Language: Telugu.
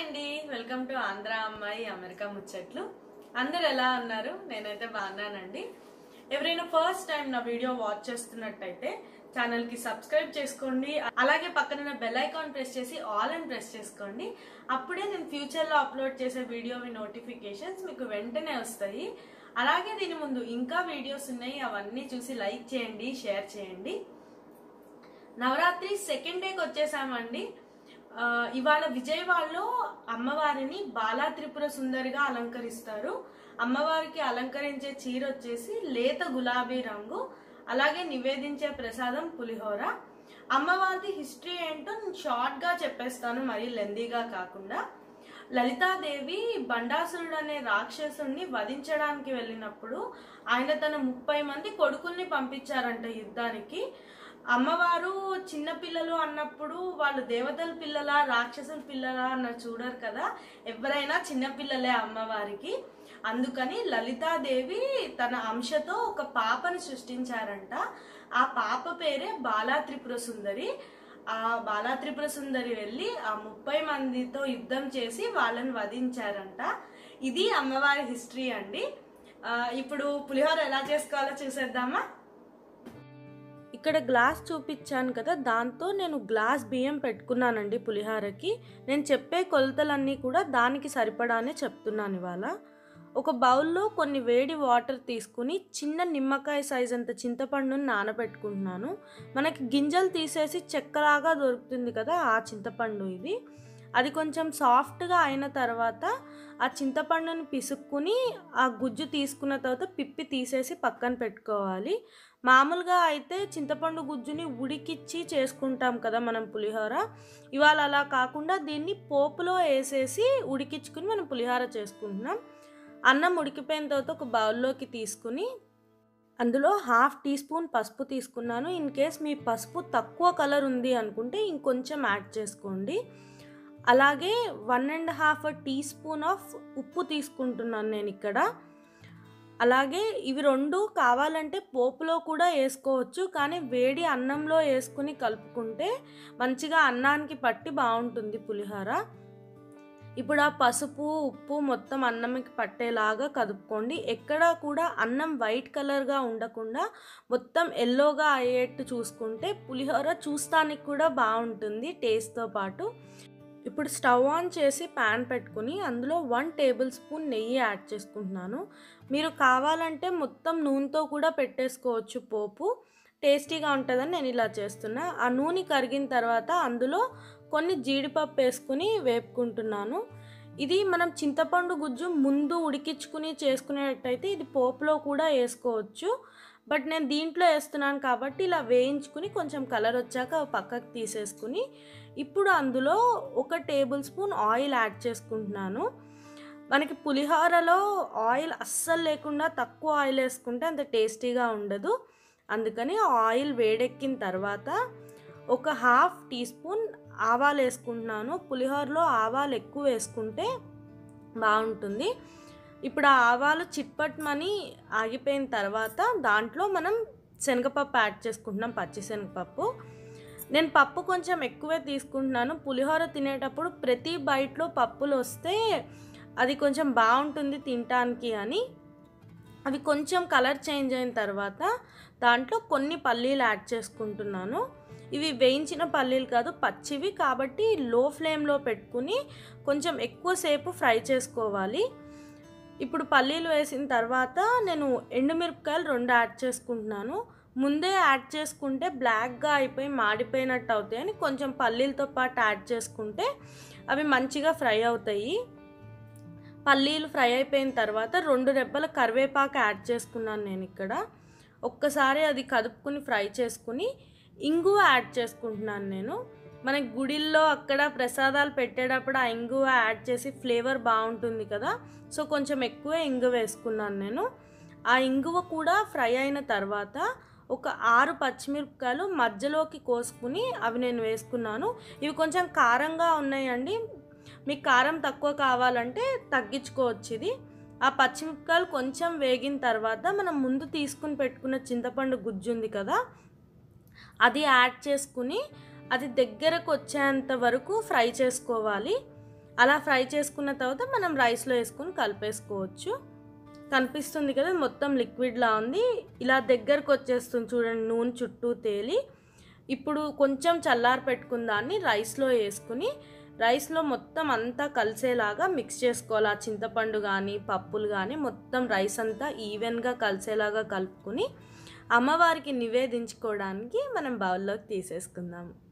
అండి వెల్కమ్ టు ఆంధ్ర అమ్మాయి అమెరికా ముచ్చట్లు అందరు ఎలా ఉన్నారు నేనైతే బాగున్నానండి ఎవరైనా ఫస్ట్ టైం నా వీడియో వాచ్ చేస్తున్నట్టయితే ఛానల్ కి సబ్స్క్రైబ్ చేసుకోండి అలాగే పక్కన బెల్ ఐకాన్ ప్రెస్ చేసి ఆల్ అని ప్రెస్ చేసుకోండి అప్పుడే నేను ఫ్యూచర్ లో అప్లోడ్ చేసే వీడియో నోటిఫికేషన్స్ మీకు వెంటనే వస్తాయి అలాగే దీని ముందు ఇంకా వీడియోస్ ఉన్నాయి అవన్నీ చూసి లైక్ చేయండి షేర్ చేయండి నవరాత్రి సెకండ్ డేకి వచ్చేసామండి ఆ, ఇవాళ విజయవాడలో అమ్మవారిని బాలా త్రిపుర సుందరిగా అలంకరిస్తారు అమ్మవారికి అలంకరించే చీర వచ్చేసి లేత గులాబీ రంగు అలాగే నివేదించే ప్రసాదం పులిహోర అమ్మవారి హిస్టరీ ఏంటో నేను షార్ట్ గా చెప్పేస్తాను మరీ లెందీగా కాకుండా లలితాదేవి బండాసురుడు అనే రాక్షసుడిని వధించడానికి వెళ్ళినప్పుడు ఆయన తన ముప్పై మంది కొడుకుల్ని పంపించారంట యుద్ధానికి అమ్మవారు చిన్న పిల్లలు అన్నప్పుడు వాళ్ళు దేవతల పిల్లల రాక్షసుల పిల్లల అన్న చూడరు కదా ఎవరైనా చిన్న పిల్లలే అమ్మవారికి అందుకని లలితాదేవి తన అంశతో ఒక పాపని సృష్టించారంట ఆ పాప పేరే బాలా త్రిపుర సుందరి ఆ బాలా త్రిపుర సుందరి వెళ్ళి ఆ ముప్పై మందితో యుద్ధం చేసి వాళ్ళని వధించారంట ఇది అమ్మవారి హిస్టరీ అండి ఆ, ఇప్పుడు పులిహోర ఎలా చేసుకోవాలో చూసేద్దామా ఇక్కడ గ్లాస్ చూపించాను కదా దాంతో నేను గ్లాస్ బియ్యం పెట్టుకున్నానండి పులిహారకి నేను చెప్పే కొలతలన్నీ కూడా దానికి సరిపడానే చెప్తున్నాను ఇవాళ ఒక బౌల్లో కొన్ని వేడి వాటర్ తీసుకుని చిన్న నిమ్మకాయ సైజ్ అంత చింతపండుని నానబెట్టుకుంటున్నాను మనకి గింజలు తీసేసి చెక్కలాగా దొరుకుతుంది కదా ఆ చింతపండు ఇది అది కొంచెం సాఫ్ట్గా అయిన తర్వాత ఆ చింతపండుని పిసుక్కుని ఆ గుజ్జు తీసుకున్న తర్వాత పిప్పి తీసేసి పక్కన పెట్టుకోవాలి మామూలుగా అయితే చింతపండు గుజ్జుని ఉడికిచ్చి చేసుకుంటాం కదా మనం పులిహోర ఇవాళ అలా కాకుండా దీన్ని పోపులో వేసేసి ఉడికించుకుని మనం పులిహోర చేసుకుంటున్నాం అన్నం ఉడికిపోయిన తర్వాత ఒక బౌల్లోకి తీసుకుని అందులో హాఫ్ టీ స్పూన్ పసుపు తీసుకున్నాను ఇన్ కేస్ మీ పసుపు తక్కువ కలర్ ఉంది అనుకుంటే ఇంకొంచెం యాడ్ చేసుకోండి అలాగే one and half teaspoon of ఉప్పు తీసుకుంటున్నాను నేను ఇక్కడ అలాగే ఇవి రెండు కావాలంటే పోపులో కూడా వేసుకోవచ్చు కానీ వేడి అన్నంలో వేసుకుని కలుపుకుంటే మంచిగా అన్నానికి పట్టి బాగుంటుంది పులిహోర ఇప్పుడు ఆ పసుపు ఉప్పు మొత్తం అన్నంకి పట్టేలాగా కదుపుకోండి ఎక్కడ కూడా అన్నం వైట్ కలర్గా ఉండకుండా మొత్తం ఎల్లోగా అయ్యేట్టు చూసుకుంటే పులిహోర చూస్తానికి కూడా బాగుంటుంది టేస్ట్తో పాటు ఇప్పుడు స్టవ్ ఆన్ చేసి ప్యాన్ పెట్టుకుని అందులో వన్ టేబుల్ స్పూన్ నెయ్యి యాడ్ చేసుకుంటున్నాను మీరు కావాలంటే మొత్తం నూనెతో కూడా పెట్టేసుకోవచ్చు పోపు టేస్టీగా ఉంటుందని నేను ఇలా చేస్తున్నా ఆ నూనె కరిగిన తర్వాత అందులో కొన్ని జీడిపప్పు వేసుకుని వేపుకుంటున్నాను ఇది మనం చింతపండు గుజ్జు ముందు ఉడికించుకుని చేసుకునేటట్టయితే ఇది పోపులో కూడా వేసుకోవచ్చు బట్ నేను దీంట్లో వేస్తున్నాను కాబట్టి ఇలా వేయించుకుని కొంచెం కలర్ వచ్చాక పక్కకు తీసేసుకుని ఇప్పుడు అందులో ఒక టేబుల్ స్పూన్ ఆయిల్ యాడ్ చేసుకుంటున్నాను మనకి పులిహోరలో ఆయిల్ అస్సలు లేకుండా తక్కువ ఆయిల్ వేసుకుంటే అంత టేస్టీగా ఉండదు అందుకని ఆయిల్ వేడెక్కిన తర్వాత ఒక హాఫ్ టీ స్పూన్ ఆవాలు వేసుకుంటున్నాను పులిహోరలో ఆవాలు ఎక్కువ వేసుకుంటే బాగుంటుంది ఇప్పుడు ఆ ఆవాలు చిట్పట్మని ఆగిపోయిన తర్వాత దాంట్లో మనం శనగపప్పు యాడ్ చేసుకుంటున్నాం పచ్చి శనగపప్పు నేను పప్పు కొంచెం ఎక్కువే తీసుకుంటున్నాను పులిహోర తినేటప్పుడు ప్రతి బైట్లో పప్పులు వస్తే అది కొంచెం బాగుంటుంది తినటానికి అని అవి కొంచెం కలర్ చేంజ్ అయిన తర్వాత దాంట్లో కొన్ని పల్లీలు యాడ్ చేసుకుంటున్నాను ఇవి వేయించిన పల్లీలు కాదు పచ్చివి కాబట్టి లో ఫ్లేమ్లో పెట్టుకుని కొంచెం ఎక్కువసేపు ఫ్రై చేసుకోవాలి ఇప్పుడు పల్లీలు వేసిన తర్వాత నేను ఎండుమిరపకాయలు రెండు యాడ్ చేసుకుంటున్నాను ముందే యాడ్ చేసుకుంటే బ్లాక్గా అయిపోయి మాడిపోయినట్టు అవుతాయి అని కొంచెం పల్లీలతో పాటు యాడ్ చేసుకుంటే అవి మంచిగా ఫ్రై అవుతాయి పల్లీలు ఫ్రై అయిపోయిన తర్వాత రెండు రెబ్బల కరివేపాకు యాడ్ చేసుకున్నాను నేను ఇక్కడ ఒక్కసారి అది కదుపుకుని ఫ్రై చేసుకుని ఇంగువ యాడ్ చేసుకుంటున్నాను నేను మనకి గుడిల్లో అక్కడ ప్రసాదాలు పెట్టేటప్పుడు ఆ ఇంగువ యాడ్ చేసి ఫ్లేవర్ బాగుంటుంది కదా సో కొంచెం ఎక్కువ ఇంగువ వేసుకున్నాను నేను ఆ ఇంగువ కూడా ఫ్రై అయిన తర్వాత ఒక ఆరు పచ్చిమిరపకాయలు మధ్యలోకి కోసుకుని అవి నేను వేసుకున్నాను ఇవి కొంచెం కారంగా ఉన్నాయండి మీకు కారం తక్కువ కావాలంటే తగ్గించుకోవచ్చు ఇది ఆ పచ్చిమిరపకాయలు కొంచెం వేగిన తర్వాత మనం ముందు తీసుకుని పెట్టుకున్న చింతపండు గుజ్జు ఉంది కదా అది యాడ్ చేసుకుని అది దగ్గరకు వచ్చేంత వరకు ఫ్రై చేసుకోవాలి అలా ఫ్రై చేసుకున్న తర్వాత మనం రైస్లో వేసుకుని కలిపేసుకోవచ్చు కనిపిస్తుంది కదా మొత్తం లిక్విడ్లా ఉంది ఇలా దగ్గరకు వచ్చేస్తుంది చూడండి నూనె చుట్టూ తేలి ఇప్పుడు కొంచెం చల్లారి పెట్టుకున్న దాన్ని రైస్లో వేసుకుని రైస్లో మొత్తం అంతా కలిసేలాగా మిక్స్ చేసుకోవాలి ఆ చింతపండు కానీ పప్పులు కానీ మొత్తం రైస్ అంతా ఈవెన్గా కలిసేలాగా కలుపుకుని అమ్మవారికి నివేదించుకోవడానికి మనం బౌల్లోకి తీసేసుకుందాము